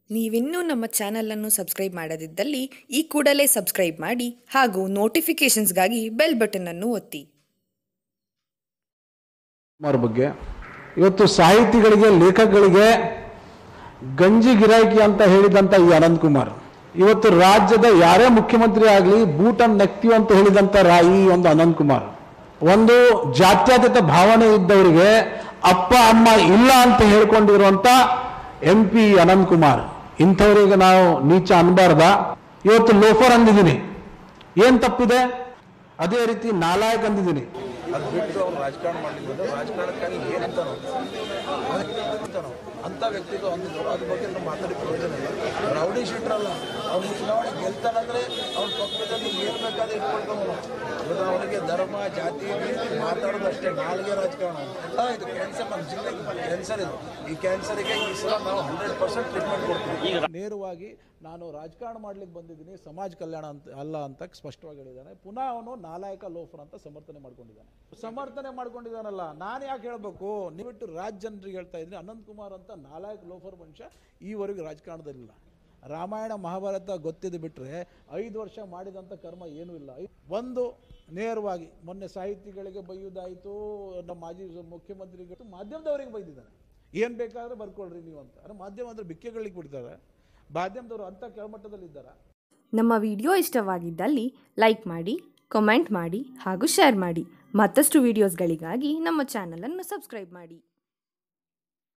ನೀವಿನ್ನೂ ನಮ್ಮ ಚಾನಲನ್ನು ಸಬ್ಸ್ಕ್ರೈಬ್ ಮಾಡದಿದ್ದಲ್ಲಿ ಈ ಕೂಡಲೇ ಸಬ್ಸ್ಕ್ರೈಬ್ ಮಾಡಿ ಹಾಗೂ ನೋಟಿಫಿಕೇಷನ್ಸ್ಗಾಗಿ ಬೆಲ್ ಬಟನ್ ಅನ್ನು ಒತ್ತಿ ಕುಮಾರ್ ಬಗ್ಗೆ ಇವತ್ತು ಸಾಹಿತಿಗಳಿಗೆ ಲೇಖಕಗಳಿಗೆ ಗಂಜಿ ಗಿರಾಕಿ ಅಂತ ಹೇಳಿದಂತ ಈ ಅನಂತ್ ಕುಮಾರ್ ಇವತ್ತು ರಾಜ್ಯದ ಯಾರೇ ಮುಖ್ಯಮಂತ್ರಿ ಆಗಲಿ ಬೂಟನ್ ನೆಕ್ತೀವಿ ಅಂತ ಹೇಳಿದಂತ ರಾ ಈ ಒಂದು ಅನಂತ್ ಕುಮಾರ್ ಒಂದು ಜಾತ್ಯತೀತ ಭಾವನೆ ಇದ್ದವರಿಗೆ ಅಪ್ಪ ಅಮ್ಮ ಇಲ್ಲ ಅಂತ ಹೇಳ್ಕೊಂಡಿರುವಂತ ಎಂ ಪಿ ಅನಂತ್ ಕುಮಾರ್ ಇಂಥವರಿಗೆ ನಾವು ನೀಚ ಅನ್ಬಾರ್ದ ಇವತ್ತು ಲೋಫರ್ ಅಂದಿದ್ದೀನಿ ಏನ್ ತಪ್ಪಿದೆ ಅದೇ ರೀತಿ ನಾಲಾಯಕ್ ಅಂದಿದ್ದೀನಿ ಅದು ಬಿಟ್ಟು ಅವ್ರು ರಾಜಕಾರಣ ಮಾಡಲಿಕ್ಕೆ ಬಂದ್ರೆ ರಾಜಕಾರಣಕ್ಕಾಗಿ ಏನಂತಾನೋ ಅಂತಾನೋ ಅಂಥ ವ್ಯಕ್ತಿಗಳು ಅಂದಿದ್ರು ಅದ್ರ ಬಗ್ಗೆ ನಾವು ಮಾತಾಡಿ ಪ್ರಯೋಜನ ಇಲ್ಲ ರೌಡಿ ಶೀಟ್ರಲ್ಲ ಅವ್ನು ಚುನಾವಣೆ ಗೆಲ್ತಾನಂದ್ರೆ ಅವ್ನ ಪಕ್ಕದಲ್ಲಿ ಏನು ಬೇಕಾದ್ರೆ ಇಟ್ಕೊಳ್ತಾವ ಇವತ್ತು ಅವನಿಗೆ ಧರ್ಮ ಜಾತಿ ಭೇದ ಮಾತಾಡೋದು ಅಷ್ಟೇ ನಾಲ್ಗೆ ರಾಜಕಾರಣ ಅಲ್ಲ ಇದು ಕ್ಯಾನ್ಸರ್ ನಮ್ಮ ಜಿಲ್ಲೆಗೆ ಕ್ಯಾನ್ಸರ್ ಇದು ಈ ಕ್ಯಾನ್ಸರಿಗೆ ಈ ಸಲ ನಾವು ಹಂಡ್ರೆಡ್ ಪರ್ಸೆಂಟ್ ಟ್ರೀಟ್ಮೆಂಟ್ ಕೊಡ್ತೀವಿ ನೇರವಾಗಿ ನಾನು ರಾಜಕಾರಣ ಮಾಡ್ಲಿಕ್ಕೆ ಬಂದಿದ್ದೀನಿ ಸಮಾಜ ಕಲ್ಯಾಣ ಅಂತ ಅಲ್ಲ ಅಂತ ಸ್ಪಷ್ಟವಾಗಿ ಹೇಳಿದ್ದಾನೆ ಪುನಃ ಅವನು ನಾಲಾಯಕ ಲೋಫರ್ ಅಂತ ಸಮರ್ಥನೆ ಮಾಡ್ಕೊಂಡಿದ್ದಾನೆ ಸಮರ್ಥನೆ ಮಾಡ್ಕೊಂಡಿದ್ದಾನಲ್ಲ ನಾನು ಯಾಕೆ ಹೇಳ್ಬೇಕು ನೀವು ಬಿಟ್ಟು ರಾಜ್ಯ ಜನರಿಗೆ ಹೇಳ್ತಾ ಇದ್ದೀನಿ ಅನಂತ್ ಕುಮಾರ್ ಅಂತ ನಾಲಾಯಕ ಲೋಫರ್ ಮನುಷ್ಯ ಈವರೆಗೂ ರಾಜಕಾರಣದಲ್ಲಿಲ್ಲ ರಾಮಾಯಣ ಮಹಾಭಾರತ ಗೊತ್ತಿದ್ದು ಬಿಟ್ಟರೆ ಐದು ವರ್ಷ ಮಾಡಿದಂಥ ಕರ್ಮ ಏನೂ ಇಲ್ಲ ಒಂದು ನೇರವಾಗಿ ಮೊನ್ನೆ ಸಾಹಿತಿಗಳಿಗೆ ಬೈಯುವುದಾಯಿತು ನಮ್ಮ ಮಾಜಿ ಮುಖ್ಯಮಂತ್ರಿಗಳು ಮಾಧ್ಯಮದವರಿಗೆ ಬೈದಿದ್ದಾನೆ ಏನು ಬೇಕಾದ್ರೆ ಬರ್ಕೊಳ್ರಿ ನೀವು ಅಂತ ಅಂದ್ರೆ ಮಾಧ್ಯಮ ಅಂದರೆ ಬಿಕ್ಕೆಗಳಿಗೆ ಬಿಡ್ತಾರೆ ಮಾಧ್ಯಮದವರು ಅಂಥ ಕೆಳಮಟ್ಟದಲ್ಲಿದ್ದಾರೆ ನಮ್ಮ ವಿಡಿಯೋ ಇಷ್ಟವಾಗಿದ್ದಲ್ಲಿ ಲೈಕ್ ಮಾಡಿ ಕಮೆಂಟ್ ಮಾಡಿ ಹಾಗೂ ಶೇರ್ ಮಾಡಿ ಮತ್ತಷ್ಟು ವಿಡಿಯೋಸ್ಗಳಿಗಾಗಿ ನಮ್ಮ ಚಾನಲನ್ನು ಸಬ್ಸ್ಕ್ರೈಬ್ ಮಾಡಿ